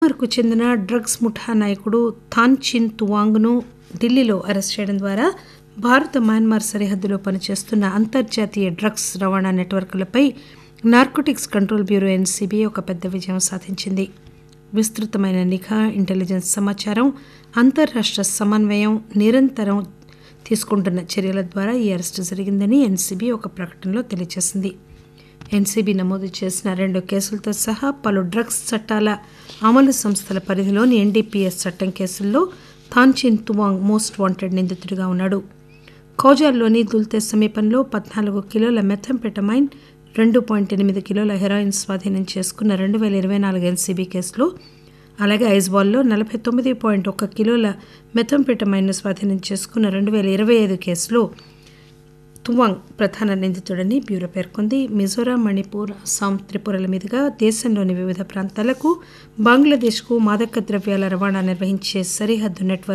కు చెందిన డ్రగ్స్ ముఠా నాయకుడు థాన్ చిన్ తువాంగ్ను ఢిల్లీలో అరెస్ట్ చేయడం ద్వారా భారత మయన్మార్ సరిహద్దులో పనిచేస్తున్న అంతర్జాతీయ డ్రగ్స్ రవాణా నెట్వర్క్లపై నార్కోటిక్స్ కంట్రోల్ బ్యూరో ఎన్సీబీ ఒక పెద్ద విజయం సాధించింది విస్తృతమైన నిఘా ఇంటెలిజెన్స్ సమాచారం అంతర్రాష్ట్ర సమన్వయం నిరంతరం తీసుకుంటున్న చర్యల ద్వారా ఈ అరెస్టు జరిగిందని ఎన్సీబీ ఒక ప్రకటనలో తెలియజేసింది ఎన్సీబీ నమోదు చేసిన రెండు కేసులతో సహా పలు డ్రగ్స్ చట్టాల అమలు సంస్థల పరిధిలోని ఎన్డీపీఎస్ చట్టం కేసుల్లో థాన్చిన్ తువాంగ్ మోస్ట్ వాంటెడ్ నిందితుడిగా ఉన్నాడు ఖౌజాల్లోని దుల్తే సమీపంలో పద్నాలుగు కిలోల మెథంపెటమైన్ రెండు పాయింట్ ఎనిమిది కిలోల హెరాయిన్ స్వాధీనం చేసుకున్న రెండు వేల ఇరవై నాలుగు ఎన్సీబీ కేసులో అలాగే ఐజ్బాల్లో నలభై తొమ్మిది పాయింట్ ఒక్క కిలోల మెథంపెటమైన్ను స్వాధీనం చేసుకున్న రెండు వేల ఇరవై ఐదు కేసులో తువాంగ్ ప్రధాన నిందితుడని బ్యూరో పేర్కొంది మిజోరాం మణిపూర్ అస్సాం త్రిపురల మీదుగా దేశంలోని వివిధ ప్రాంతాలకు బంగ్లాదేశ్కు మాదక ద్రవ్యాల రవాణా నిర్వహించే సరిహద్దు నెట్వర్క్